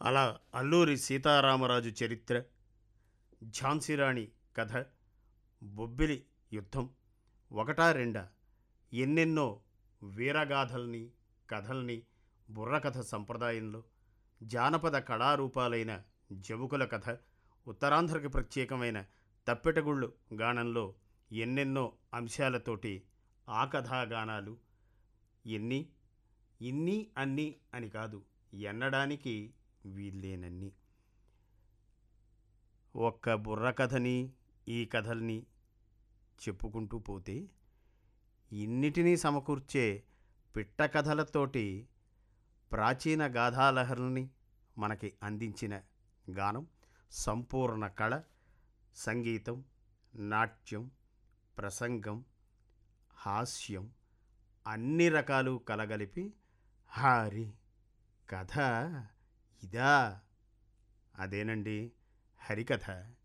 అలా అల్లూరి సీతారామరాజు చరిత్ర ఝాన్సీరాణి కథ బొబ్బిలి యుద్ధం ఒకటా రెండా ఎన్నెన్నో వీరగాథల్ని కథల్ని బుర్రకథ సంప్రదాయంలో జానపద కళారూపాలైన జముకుల కథ ఉత్తరాంధ్రకి ప్రత్యేకమైన తప్పెటగుళ్ళు గానంలో ఎన్నెన్నో అంశాలతోటి ఆ కథాగానాలు ఎన్ని ఇన్ని అన్ని అని కాదు ఎన్నడానికి వీల్లేనన్ని ఒక్క బుర్ర కథని ఈ కథల్ని చెప్పుకుంటూ పోతే ఇన్నిటినీ సమకూర్చే పిట్ట కథలతోటి ప్రాచీన గాథాలహరుల్ని మనకి అందించిన గానం సంపూర్ణ కళ సంగీతం నాట్యం ప్రసంగం హాస్యం అన్ని రకాలు కలగలిపి హారి కథ ఇదా అదేనండి హరికథ